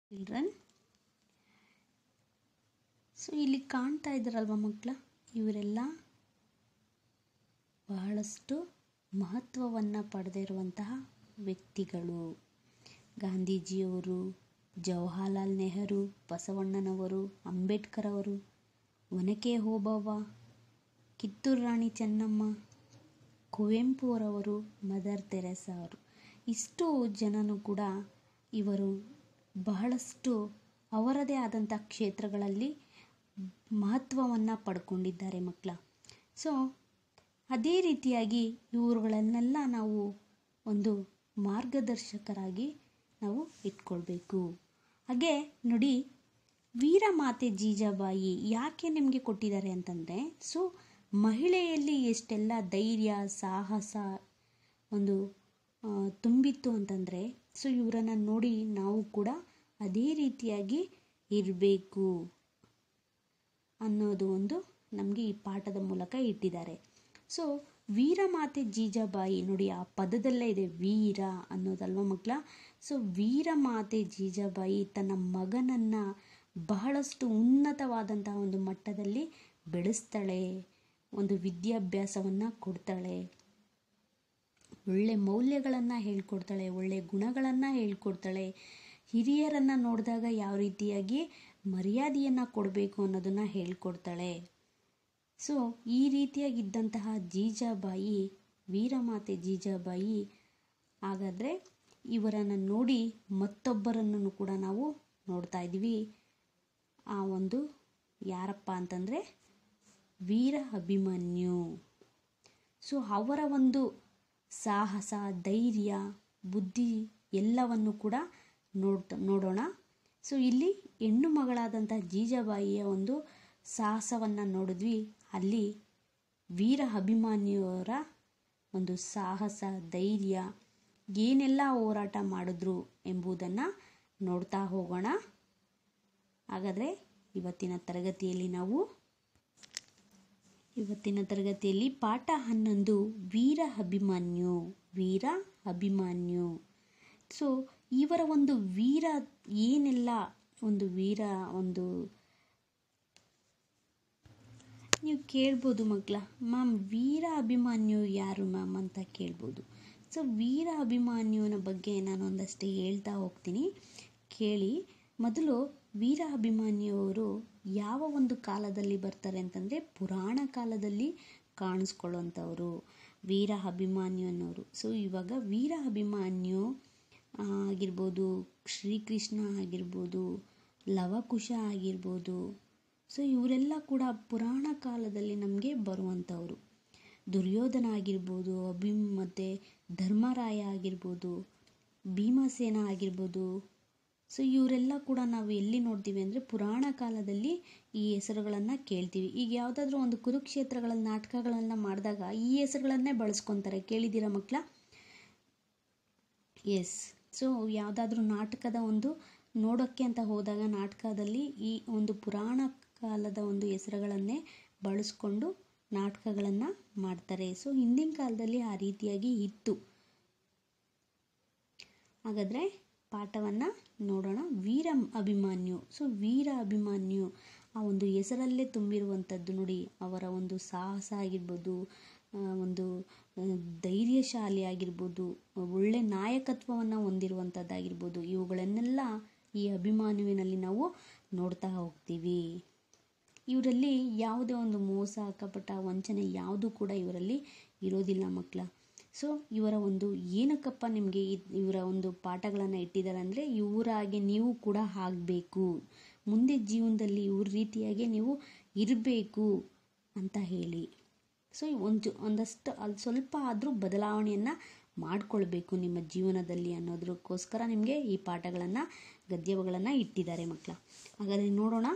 children so ಇಲ್ಲಿ ಕಾಣ್ತಾ ಇದ್ದಾರಲ್ವ ಮಕ್ಕಳ ಇವರೆಲ್ಲ ಬಹಳಷ್ಟು ಮಹತ್ವವನ್ನು ಪಡೆದಿರುವಂತಹ ವ್ಯಕ್ತಿಗಳು ಗಾಂಧೀಜಿಯವರು ಜವಾಹರ್ಲಾಲ್ ನೆಹರು ಬಸವಣ್ಣನವರು ಅಂಬೇಡ್ಕರ್ ಅವರು ಒನಕೆ ಓಬವ್ವ ಕಿತ್ತೂರು ರಾಣಿ ಚೆನ್ನಮ್ಮ ಕುವೆಂಪು ಅವರವರು ಮದರ್ ತೆರೆಸಾ ಅವರು ಇಷ್ಟು ಜನನು ಕೂಡ ಇವರು ಬಹಳಷ್ಟು ಅವರದೇ ಆದಂಥ ಕ್ಷೇತ್ರಗಳಲ್ಲಿ ಮಹತ್ವವನ್ನು ಪಡ್ಕೊಂಡಿದ್ದಾರೆ ಮಕ್ಕಳ ಸೊ ಅದೇ ರೀತಿಯಾಗಿ ಇವುಗಳನ್ನೆಲ್ಲ ನಾವು ಒಂದು ಮಾರ್ಗದರ್ಶಕರಾಗಿ ನಾವು ಇಟ್ಕೊಳ್ಬೇಕು ಹಾಗೆ ನೋಡಿ ವೀರಮಾತೆ ಜೀಜಾಬಾಯಿ ಯಾಕೆ ನಿಮಗೆ ಕೊಟ್ಟಿದ್ದಾರೆ ಅಂತಂದರೆ ಸೊ ಮಹಿಳೆಯಲ್ಲಿ ಎಷ್ಟೆಲ್ಲ ಧೈರ್ಯ ಸಾಹಸ ಒಂದು ಆ, ತುಂಬಿತ್ತು ಅಂತಂದರೆ ಸೊ ಇವರನ್ನು ನೋಡಿ ನಾವು ಕೂಡ ಅದೇ ರೀತಿಯಾಗಿ ಇರಬೇಕು ಅನ್ನೋದು ಒಂದು ನಮಗೆ ಈ ಪಾಠದ ಮೂಲಕ ಇಟ್ಟಿದ್ದಾರೆ ಸೊ ವೀರಮಾತೆ ಜೀಜಾಬಾಯಿ ನೋಡಿ ಆ ಪದದಲ್ಲೇ ಇದೆ ವೀರ ಅನ್ನೋದಲ್ವ ಮಕ್ಕಳ ಸೊ ವೀರಮಾತೆ ಜೀಜಾಬಾಯಿ ತನ್ನ ಮಗನನ್ನು ಬಹಳಷ್ಟು ಉನ್ನತವಾದಂತಹ ಒಂದು ಮಟ್ಟದಲ್ಲಿ ಬೆಳೆಸ್ತಾಳೆ ಒಂದು ವಿದ್ಯಾಭ್ಯಾಸವನ್ನು ಕೊಡ್ತಾಳೆ ಒಳ್ಳೆ ಮೌಲ್ಯಗಳನ್ನು ಹೇಳ್ಕೊಡ್ತಾಳೆ ಒಳ್ಳೆ ಗುಣಗಳನ್ನು ಹೇಳ್ಕೊಡ್ತಾಳೆ ಹಿರಿಯರನ್ನು ನೋಡಿದಾಗ ಯಾವ ರೀತಿಯಾಗಿ ಮರ್ಯಾದೆಯನ್ನು ಕೊಡಬೇಕು ಅನ್ನೋದನ್ನು ಹೇಳ್ಕೊಡ್ತಾಳೆ ಸೊ ಈ ರೀತಿಯಾಗಿದ್ದಂತಹ ಜೀಜಾಬಾಯಿ ವೀರಮಾತೆ ಜೀಜಾಬಾಯಿ ಹಾಗಾದರೆ ಇವರನ್ನು ನೋಡಿ ಮತ್ತೊಬ್ಬರನ್ನು ಕೂಡ ನಾವು ನೋಡ್ತಾ ಇದ್ದೀವಿ ಆ ಒಂದು ಯಾರಪ್ಪ ಅಂತಂದರೆ ವೀರ ಅಭಿಮನ್ಯು ಸೊ ಅವರ ಒಂದು ಸಾಹಸ ಧೈರ್ಯ ಬುದ್ಧಿ ಎಲ್ಲವನ್ನು ಕೂಡ ನೋಡ್ತ ನೋಡೋಣ ಸೊ ಇಲ್ಲಿ ಹೆಣ್ಣು ಮಗಳಾದಂಥ ಜೀಜಾಬಾಯಿಯ ಒಂದು ಸಾಹಸವನ್ನು ನೋಡಿದ್ವಿ ಅಲ್ಲಿ ವೀರ ಅಭಿಮಾನಿಯವರ ಒಂದು ಸಾಹಸ ಧೈರ್ಯ ಏನೆಲ್ಲ ಹೋರಾಟ ಮಾಡಿದ್ರು ಎಂಬುದನ್ನು ನೋಡ್ತಾ ಹೋಗೋಣ ಹಾಗಾದರೆ ಇವತ್ತಿನ ತರಗತಿಯಲ್ಲಿ ನಾವು ಇವತ್ತಿನ ತರಗತಿಯಲ್ಲಿ ಪಾಠ ಹನ್ನೊಂದು ವೀರ ಅಭಿಮನ್ಯು ವೀರ ಅಭಿಮನ್ಯು ಸೊ ಇವರ ಒಂದು ವೀರ ಏನೆಲ್ಲ ಒಂದು ವೀರ ಒಂದು ನೀವು ಕೇಳ್ಬೋದು ಮಕ್ಕಳ ಮ್ಯಾಮ್ ವೀರ ಅಭಿಮನ್ಯು ಯಾರು ಮ್ಯಾಮ್ ಅಂತ ಕೇಳ್ಬೋದು ಸೊ ವೀರ ಅಭಿಮನ್ಯುವಿನ ಬಗ್ಗೆ ನಾನು ಒಂದಷ್ಟು ಹೇಳ್ತಾ ಹೋಗ್ತೀನಿ ಕೇಳಿ ಮೊದಲು ವೀರ ಅಭಿಮನ್ಯುವರು ಯಾವ ಒಂದು ಕಾಲದಲ್ಲಿ ಬರ್ತಾರೆ ಅಂತಂದರೆ ಪುರಾಣ ಕಾಲದಲ್ಲಿ ಕಾಣಿಸ್ಕೊಳ್ಳುವಂಥವ್ರು ವೀರ ಅಭಿಮನ್ಯು ಅನ್ನೋರು ಸೊ ಇವಾಗ ವೀರ ಅಭಿಮನ್ಯು ಆ, ಆಗಿರ್ಬೋದು ಶ್ರೀಕೃಷ್ಣ ಆಗಿರ್ಬೋದು ಲವಕುಶ ಆಗಿರ್ಬೋದು ಸೊ ಇವರೆಲ್ಲ ಕೂಡ ಪುರಾಣ ಕಾಲದಲ್ಲಿ ನಮಗೆ ಬರುವಂಥವ್ರು ದುರ್ಯೋಧನ ಆಗಿರ್ಬೋದು ಅಭಿ ಮತ್ತು ಧರ್ಮರಾಯ ಆಗಿರ್ಬೋದು ಭೀಮಸೇನ ಆಗಿರ್ಬೋದು ಸೊ ಇವರೆಲ್ಲ ಕೂಡ ನಾವು ಎಲ್ಲಿ ನೋಡ್ತೀವಿ ಅಂದರೆ ಪುರಾಣ ಕಾಲದಲ್ಲಿ ಈ ಹೆಸರುಗಳನ್ನು ಕೇಳ್ತೀವಿ ಈಗ ಯಾವುದಾದ್ರೂ ಒಂದು ಕುರುಕ್ಷೇತ್ರಗಳಲ್ಲಿ ನಾಟಕಗಳನ್ನು ಮಾಡಿದಾಗ ಈ ಹೆಸರುಗಳನ್ನೇ ಬಳಸ್ಕೊತಾರೆ ಕೇಳಿದ್ದೀರಾ ಮಕ್ಕಳ ಎಸ್ ಸೊ ಯಾವುದಾದ್ರೂ ನಾಟಕದ ಒಂದು ನೋಡೋಕ್ಕೆ ಅಂತ ಹೋದಾಗ ನಾಟಕದಲ್ಲಿ ಈ ಒಂದು ಪುರಾಣ ಕಾಲದ ಒಂದು ಹೆಸರುಗಳನ್ನೇ ಬಳಸ್ಕೊಂಡು ನಾಟಕಗಳನ್ನು ಮಾಡ್ತಾರೆ ಸೊ ಹಿಂದಿನ ಕಾಲದಲ್ಲಿ ಆ ರೀತಿಯಾಗಿ ಇತ್ತು ಹಾಗಾದರೆ ಪಾಠವನ್ನು ನೋಡೋಣ ವೀರ ಅಭಿಮನ್ಯು ಸೊ ವೀರ ಅಭಿಮನ್ಯು ಆ ಒಂದು ಹೆಸರಲ್ಲೇ ತುಂಬಿರುವಂಥದ್ದು ನೋಡಿ ಅವರ ಒಂದು ಸಾಹಸ ಆಗಿರ್ಬೋದು ಆ, ಒಂದು ಆ, ಧೈರ್ಯಶಾಲಿ ಆಗಿರ್ಬೋದು ಒಳ್ಳೆ ನಾಯಕತ್ವವನ್ನು ಹೊಂದಿರುವಂಥದ್ದಾಗಿರ್ಬೋದು ಇವುಗಳನ್ನೆಲ್ಲ ಈ ಅಭಿಮಾನುವಿನಲ್ಲಿ ನಾವು ನೋಡ್ತಾ ಹೋಗ್ತೀವಿ ಇವರಲ್ಲಿ ಯಾವುದೇ ಒಂದು ಮೋಸ ಕಪಟ ವಂಚನೆ ಯಾವುದೂ ಕೂಡ ಇವರಲ್ಲಿ ಇರೋದಿಲ್ಲ ಮಕ್ಕಳ ಸೊ ಇವರ ಒಂದು ಏನಕ್ಕಪ್ಪ ನಿಮಗೆ ಇವರ ಒಂದು ಪಾಠಗಳನ್ನು ಇಟ್ಟಿದ್ದಾರೆ ಅಂದರೆ ಇವರಾಗೆ ನೀವು ಕೂಡ ಆಗಬೇಕು ಮುಂದೆ ಜೀವನದಲ್ಲಿ ಇವ್ರ ರೀತಿಯಾಗಿ ನೀವು ಇರಬೇಕು ಅಂತ ಹೇಳಿ ಸೊ ಒಂದು ಒಂದಷ್ಟು ಅಲ್ಲಿ ಸ್ವಲ್ಪ ಆದರೂ ಬದಲಾವಣೆಯನ್ನು ಮಾಡಿಕೊಳ್ಬೇಕು ನಿಮ್ಮ ಜೀವನದಲ್ಲಿ ಅನ್ನೋದಕ್ಕೋಸ್ಕರ ನಿಮಗೆ ಈ ಪಾಠಗಳನ್ನು ಗದ್ಯಗಳನ್ನು ಇಟ್ಟಿದ್ದಾರೆ ಮಕ್ಕಳ ಹಾಗಾದರೆ ನೋಡೋಣ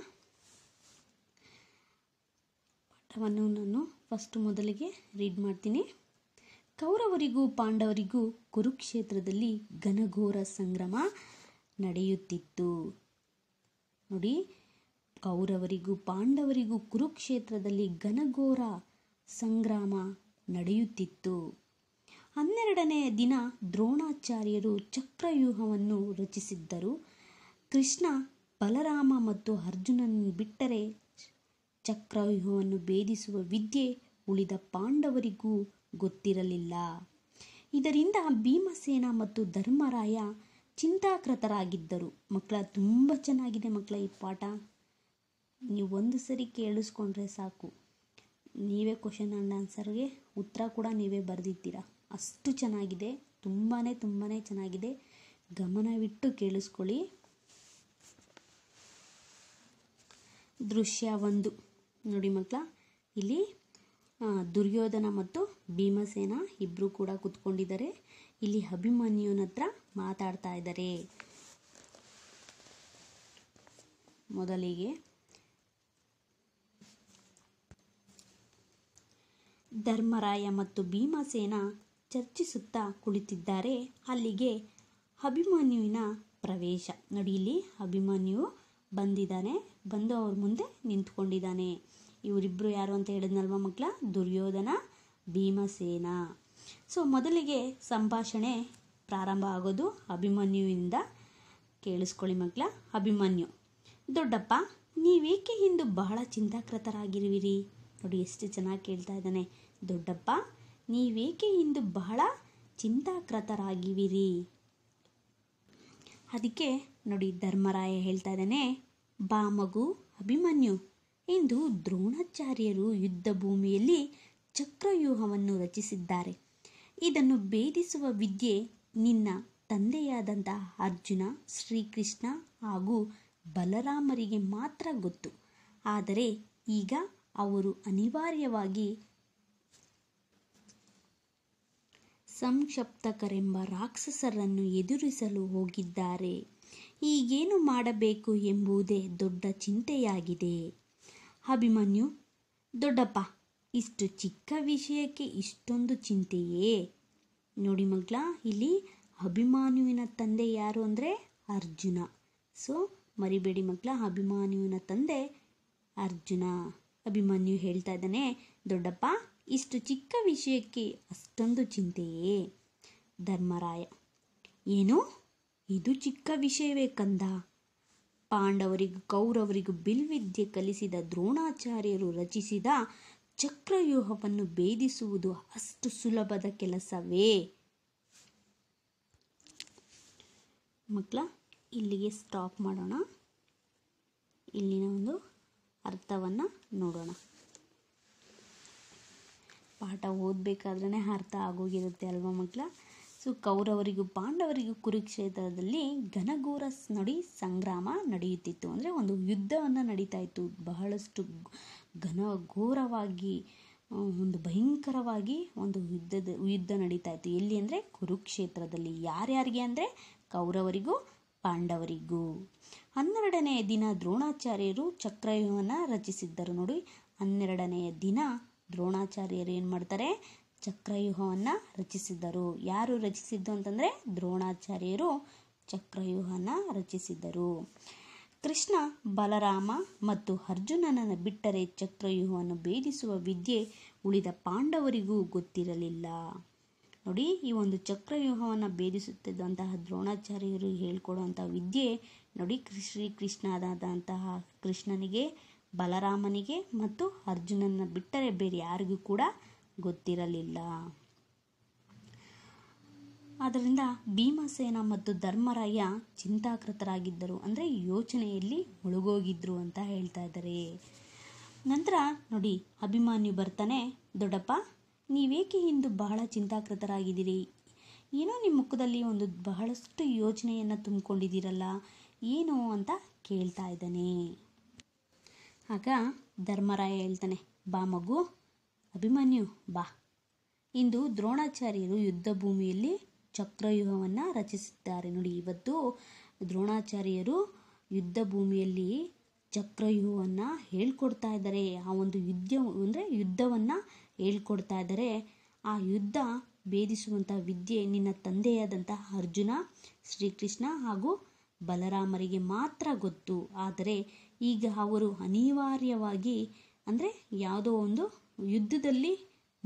ಪಾಠವನ್ನು ನಾನು ಫಸ್ಟ್ ಮೊದಲಿಗೆ ರೀಡ್ ಮಾಡ್ತೀನಿ ಕೌರವರಿಗೂ ಪಾಂಡವರಿಗೂ ಕುರುಕ್ಷೇತ್ರದಲ್ಲಿ ಘನಘೋರ ಸಂಗ್ರಾಮ ನಡೆಯುತ್ತಿತ್ತು ನೋಡಿ ಕೌರವರಿಗೂ ಪಾಂಡವರಿಗೂ ಕುರುಕ್ಷೇತ್ರದಲ್ಲಿ ಘನಘೋರ ಸಂಗ್ರಾಮ ನಡೆಯುತ್ತಿತ್ತು ಹನ್ನೆರಡನೆಯ ದಿನ ದ್ರೋಣಾಚಾರ್ಯರು ಚಕ್ರವ್ಯೂಹವನ್ನು ರಚಿಸಿದ್ದರು ಕೃಷ್ಣ ಬಲರಾಮ ಮತ್ತು ಅರ್ಜುನನನ್ನು ಬಿಟ್ಟರೆ ಚಕ್ರವ್ಯೂಹವನ್ನು ಭೇದಿಸುವ ವಿದ್ಯೆ ಉಳಿದ ಪಾಂಡವರಿಗೂ ಗೊತ್ತಿರಲಿಲ್ಲ ಇದರಿಂದ ಭೀಮಸೇನ ಮತ್ತು ಧರ್ಮರಾಯ ಚಿಂತಾಕೃತರಾಗಿದ್ದರು ಮಕ್ಕಳ ತುಂಬ ಚೆನ್ನಾಗಿದೆ ಮಕ್ಕಳ ಈ ಪಾಠ ನೀವು ಒಂದು ಸರಿ ಕೇಳಿಸ್ಕೊಂಡ್ರೆ ಸಾಕು ನೀವೇ ಕ್ವಶನ್ ಆ್ಯಂಡ್ ಆನ್ಸರ್ಗೆ ಉತ್ತರ ಕೂಡ ನೀವೇ ಬರೆದಿದ್ದೀರಾ ಅಷ್ಟು ಚೆನ್ನಾಗಿದೆ ತುಂಬಾ ತುಂಬಾ ಚೆನ್ನಾಗಿದೆ ಗಮನವಿಟ್ಟು ಕೇಳಿಸ್ಕೊಳ್ಳಿ ದೃಶ್ಯ ಒಂದು ನೋಡಿ ಮಕ್ಕಳ ಇಲ್ಲಿ ಆ, ದುರ್ಯೋಧನ ಮತ್ತು ಭೀಮಸೇನ ಇಬ್ಬರು ಕೂಡ ಕುತ್ಕೊಂಡಿದ್ದಾರೆ ಇಲ್ಲಿ ಅಭಿಮನ್ಯುನ ಹತ್ರ ಮಾತಾಡ್ತಾ ಇದ್ದಾರೆ ಮೊದಲಿಗೆ ಧರ್ಮರಾಯ ಮತ್ತು ಭೀಮಸೇನ ಚರ್ಚಿಸುತ್ತಾ ಕುಳಿತಿದ್ದಾರೆ ಅಲ್ಲಿಗೆ ಅಭಿಮನ್ಯುವಿನ ಪ್ರವೇಶ ನೋಡಿ ಇಲ್ಲಿ ಅಭಿಮನ್ಯು ಬಂದಿದ್ದಾನೆ ಬಂದು ಅವ್ರ ಮುಂದೆ ನಿಂತ್ಕೊಂಡಿದ್ದಾನೆ ಇವರಿಬ್ಬರು ಯಾರು ಅಂತ ಹೇಳಿದ್ನಲ್ವ ಮಕ್ಕಳ ದುರ್ಯೋಧನ ಭೀಮಸೇನ ಸೊ ಮೊದಲಿಗೆ ಸಂಭಾಷಣೆ ಪ್ರಾರಂಭ ಆಗೋದು ಅಭಿಮನ್ಯುವಿಂದ ಕೇಳಿಸ್ಕೊಳ್ಳಿ ಮಕ್ಕಳ ಅಭಿಮನ್ಯು ದೊಡ್ಡಪ್ಪ ನೀವೇಕೆ ಇಂದು ಬಹಳ ಚಿಂತಾಕೃತರಾಗಿರುವಿರಿ ನೋಡಿ ಎಷ್ಟು ಚೆನ್ನಾಗಿ ಕೇಳ್ತಾ ಇದ್ದಾನೆ ದೊಡ್ಡಪ್ಪ ನೀವೇಕೆ ಇಂದು ಬಹಳ ಚಿಂತಾಕೃತರಾಗಿವಿರಿ ಅದಕ್ಕೆ ನೋಡಿ ಧರ್ಮರಾಯ ಹೇಳ್ತಾ ಇದ್ದಾನೆ ಬಾ ಮಗು ಅಭಿಮನ್ಯು ಇಂದು ದ್ರೋಣಾಚಾರ್ಯರು ಯುದ್ಧ ಭೂಮಿಯಲ್ಲಿ ಚಕ್ರವ್ಯೂಹವನ್ನು ರಚಿಸಿದ್ದಾರೆ ಇದನ್ನು ಭೇದಿಸುವ ವಿದ್ಯೆ ನಿನ್ನ ತಂದೆಯಾದಂತಹ ಅರ್ಜುನ ಶ್ರೀಕೃಷ್ಣ ಹಾಗೂ ಬಲರಾಮರಿಗೆ ಮಾತ್ರ ಗೊತ್ತು ಆದರೆ ಈಗ ಅವರು ಅನಿವಾರ್ಯವಾಗಿ ಸಂಕ್ಷಪ್ತಕರೆಂಬ ರಾಕ್ಷಸರನ್ನು ಎದುರಿಸಲು ಹೋಗಿದ್ದಾರೆ ಈಗೇನು ಮಾಡಬೇಕು ಎಂಬುದೇ ದೊಡ್ಡ ಚಿಂತೆಯಾಗಿದೆ ಅಭಿಮನ್ಯು ದೊಡ್ಡಪ್ಪ ಇಷ್ಟು ಚಿಕ್ಕ ವಿಷಯಕ್ಕೆ ಇಷ್ಟೊಂದು ಚಿಂತೆಯೇ ನೋಡಿ ಮಗ್ಲ ಇಲ್ಲಿ ಅಭಿಮಾನ್ಯುವಿನ ತಂದೆ ಯಾರು ಅಂದರೆ ಅರ್ಜುನ ಸೊ ಮರಿಬೇಡಿ ಮಕ್ಕಳ ಅಭಿಮಾನ್ಯುವಿನ ತಂದೆ ಅರ್ಜುನ ಅಭಿಮನ್ಯು ಹೇಳ್ತಾ ಇದ್ದಾನೆ ದೊಡ್ಡಪ್ಪ ಇಷ್ಟು ಚಿಕ್ಕ ವಿಷಯಕ್ಕೆ ಅಷ್ಟೊಂದು ಚಿಂತೆಯೇ ಧರ್ಮರಾಯ ಏನು ಇದು ಚಿಕ್ಕ ವಿಷಯವೇ ಕಂದ ಪಾಂಡವರಿಗೂ ಕೌರವರಿಗೂ ಬಿಲ್ವಿದ್ಯೆ ಕಲಿಸಿದ ದ್ರೋಣಾಚಾರ್ಯರು ರಚಿಸಿದ ಚಕ್ರವ್ಯೂಹವನ್ನು ಭೇದಿಸುವುದು ಅಷ್ಟು ಸುಲಭದ ಕೆಲಸವೇ ಮಕ್ಕಳ ಇಲ್ಲಿಗೆ ಸ್ಟಾಪ್ ಮಾಡೋಣ ಇಲ್ಲಿನ ಒಂದು ಅರ್ಥವನ್ನು ನೋಡೋಣ ಪಾಠ ಓದಬೇಕಾದ್ರೇ ಅರ್ಥ ಆಗೋಗಿರುತ್ತೆ ಅಲ್ವಾ ಮಕ್ಕಳ ಸೊ ಕೌರವರಿಗೂ ಪಾಂಡವರಿಗೂ ಕುರುಕ್ಷೇತ್ರದಲ್ಲಿ ಘನಘೋರ ಸ್- ನೋಡಿ ಸಂಗ್ರಾಮ ನಡೆಯುತ್ತಿತ್ತು ಅಂದರೆ ಒಂದು ಯುದ್ಧವನ್ನು ನಡೀತಾ ಇತ್ತು ಬಹಳಷ್ಟು ಘನ ಘೋರವಾಗಿ ಆ, ಒಂದು ಭಯಂಕರವಾಗಿ ಒಂದು ಯುದ್ಧದ ಯುದ್ಧ ನಡೀತಾ ಇತ್ತು ಎಲ್ಲಿ ಅಂದರೆ ಕುರುಕ್ಷೇತ್ರದಲ್ಲಿ ಯಾರ್ಯಾರಿಗೆ ಅಂದರೆ ಕೌರವರಿಗೂ ಪಾಂಡವರಿಗೂ ಹನ್ನೆರಡನೆಯ ದಿನ ದ್ರೋಣಾಚಾರ್ಯರು ಚಕ್ರವ್ಯೂಹವನ್ನು ರಚಿಸಿದ್ದರು ನೋಡಿ ಹನ್ನೆರಡನೆಯ ದಿನ ದ್ರೋಣಾಚಾರ್ಯರು ಏನು ಮಾಡ್ತಾರೆ ಚಕ್ರವ್ಯೂಹವನ್ನು ರಚಿಸಿದ್ದರು ಯಾರು ರಚಿಸಿದ್ದು ಅಂತಂದರೆ ದ್ರೋಣಾಚಾರ್ಯರು ಚಕ್ರವ್ಯೂಹನ ರಚಿಸಿದ್ದರು ಕೃಷ್ಣ ಬಲರಾಮ ಮತ್ತು ಅರ್ಜುನನನ್ನು ಬಿಟ್ಟರೆ ಚಕ್ರವ್ಯೂಹವನ್ನು ಭೇದಿಸುವ ವಿದ್ಯೆ ಉಳಿದ ಪಾಂಡವರಿಗೂ ಗೊತ್ತಿರಲಿಲ್ಲ ನೋಡಿ ಈ ಒಂದು ಚಕ್ರವ್ಯೂಹವನ್ನು ಭೇದಿಸುತ್ತಿದ್ದಂತಹ ದ್ರೋಣಾಚಾರ್ಯರು ಹೇಳ್ಕೊಡುವಂಥ ವಿದ್ಯೆ ನೋಡಿ ಕೃ- ಶ್ರೀಕೃಷ್ಣನಾದಂತಹ ಕೃಷ್ಣನಿಗೆ ಬಲರಾಮನಿಗೆ ಮತ್ತು ಅರ್ಜುನನ ಬಿಟ್ಟರೆ ಬೇರೆ ಯಾರಿಗೂ ಕೂಡ ಗೊತ್ತಿರಲಿಲ್ಲ ಆದ್ದರಿಂದ ಭೀಮಸೇನ ಮತ್ತು ಧರ್ಮರಾಯ ಚಿಂತಾಕೃತರಾಗಿದ್ದರು ಅಂದರೆ ಯೋಚನೆಯಲ್ಲಿ ಮುಳುಗೋಗಿದ್ರು ಅಂತ ಹೇಳ್ತಾ ಇದ್ದಾರೆ ನಂತರ ನೋಡಿ ಅಭಿಮಾನ್ಯು ಬರ್ತಾನೆ ದೊಡ್ಡಪ್ಪ ನೀವೇಕೆ ಇಂದು ಬಹಳ ಚಿಂತಾಕೃತರಾಗಿದ್ದೀರಿ ಏನೋ ನಿಮ್ಮ ಮುಖದಲ್ಲಿ ಒಂದು ಬಹಳಷ್ಟು ಯೋಚನೆಯನ್ನು ತುಂಬಿಕೊಂಡಿದ್ದೀರಲ್ಲ ಏನು ಅಂತ ಕೇಳ್ತಾ ಇದ್ದಾನೆ ಆಗ ಧರ್ಮರಾಯ ಹೇಳ್ತಾನೆ ಬಾ ಮಗು ಅಭಿಮನ್ಯು ಬಾ ಇಂದು ದ್ರೋಣಾಚಾರ್ಯರು ಯುದ್ಧ ಭೂಮಿಯಲ್ಲಿ ಚಕ್ರವ್ಯೂಹವನ್ನು ರಚಿಸಿದ್ದಾರೆ ನೋಡಿ ಇವತ್ತು ದ್ರೋಣಾಚಾರ್ಯರು ಯುದ್ಧ ಭೂಮಿಯಲ್ಲಿ ಚಕ್ರವ್ಯೂಹವನ್ನು ಹೇಳ್ಕೊಡ್ತಾ ಇದ್ದಾರೆ ಆ ಒಂದು ಯುದ್ಧ ಅಂದರೆ ಯುದ್ಧವನ್ನು ಹೇಳ್ಕೊಡ್ತಾ ಇದ್ದಾರೆ ಆ ಯುದ್ಧ ಭೇದಿಸುವಂಥ ವಿದ್ಯೆ ನಿನ್ನ ತಂದೆಯಾದಂತಹ ಅರ್ಜುನ ಶ್ರೀಕೃಷ್ಣ ಹಾಗೂ ಬಲರಾಮರಿಗೆ ಮಾತ್ರ ಗೊತ್ತು ಆದರೆ ಈಗ ಅವರು ಅನಿವಾರ್ಯವಾಗಿ ಅಂದರೆ ಯಾವುದೋ ಒಂದು ಯುದ್ಧದಲ್ಲಿ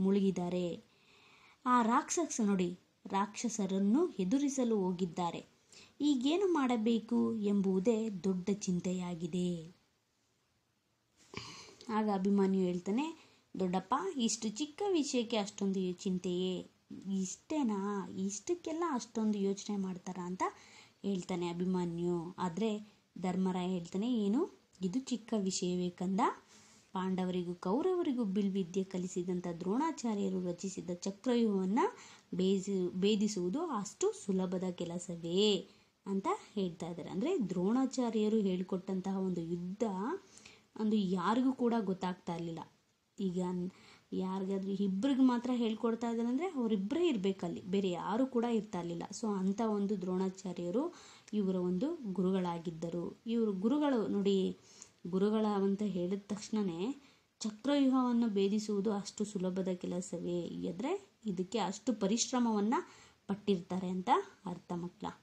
ಮುಳುಗಿದ್ದಾರೆ ಆ ರಾಕ್ಷಸ ನೋಡಿ ರಾಕ್ಷಸರನ್ನು ಎದುರಿಸಲು ಹೋಗಿದ್ದಾರೆ ಈಗೇನು ಮಾಡಬೇಕು ಎಂಬುದೇ ದೊಡ್ಡ ಚಿಂತೆಯಾಗಿದೆ ಆಗ ಅಭಿಮನ್ಯು ಹೇಳ್ತಾನೆ ದೊಡ್ಡಪ್ಪ ಇಷ್ಟು ಚಿಕ್ಕ ವಿಷಯಕ್ಕೆ ಅಷ್ಟೊಂದು ಚಿಂತೆಯೇ ಇಷ್ಟೇನಾ ಇಷ್ಟಕ್ಕೆಲ್ಲ ಅಷ್ಟೊಂದು ಯೋಚನೆ ಮಾಡ್ತಾರಾ ಅಂತ ಹೇಳ್ತಾನೆ ಅಭಿಮನ್ಯು ಆದರೆ ಧರ್ಮರಾಯ ಹೇಳ್ತಾನೆ ಏನು ಇದು ಚಿಕ್ಕ ವಿಷಯವೇ ಕಂದ ಪಾಂಡವರಿಗೂ ಕೌರವರಿಗೂ ಬಿಲ್ವಿದ್ಯೆ ಕಲಿಸಿದಂಥ ದ್ರೋಣಾಚಾರ್ಯರು ರಚಿಸಿದ ಚಕ್ರವ್ಯೂಹವನ್ನು ಬೇಯಿಸಿ ಭೇದಿಸುವುದು ಅಷ್ಟು ಸುಲಭದ ಕೆಲಸವೇ ಅಂತ ಹೇಳ್ತಾ ಇದ್ದಾರೆ ಅಂದರೆ ದ್ರೋಣಾಚಾರ್ಯರು ಹೇಳಿಕೊಟ್ಟಂತಹ ಒಂದು ಯುದ್ಧ ಒಂದು ಯಾರಿಗೂ ಕೂಡ ಗೊತ್ತಾಗ್ತಾ ಇರಲಿಲ್ಲ ಈಗ ಯಾರಿಗಾದ್ರೂ ಇಬ್ಬರಿಗೆ ಮಾತ್ರ ಹೇಳ್ಕೊಡ್ತಾ ಇದ್ದಾರೆ ಅಂದರೆ ಅವರಿಬ್ಬರೇ ಇರಬೇಕಲ್ಲಿ ಬೇರೆ ಯಾರೂ ಕೂಡ ಇರ್ತಾ ಇರಲಿಲ್ಲ ಸೊ ಅಂಥ ಒಂದು ದ್ರೋಣಾಚಾರ್ಯರು ಇವರ ಒಂದು ಗುರುಗಳಾಗಿದ್ದರು ಇವರು ಗುರುಗಳು ನೋಡಿ ಗುರುಗಳ ಅಂತ ಹೇಳಿದ ತಕ್ಷಣವೇ ಚಕ್ರವ್ಯೂಹವನ್ನು ಭೇದಿಸುವುದು ಅಷ್ಟು ಸುಲಭದ ಕೆಲಸವೇ ಅಂದರೆ ಇದಕ್ಕೆ ಅಷ್ಟು ಪರಿಶ್ರಮವನ್ನು ಪಟ್ಟಿರ್ತಾರೆ ಅಂತ ಅರ್ಥ ಮಕ್ಕಳ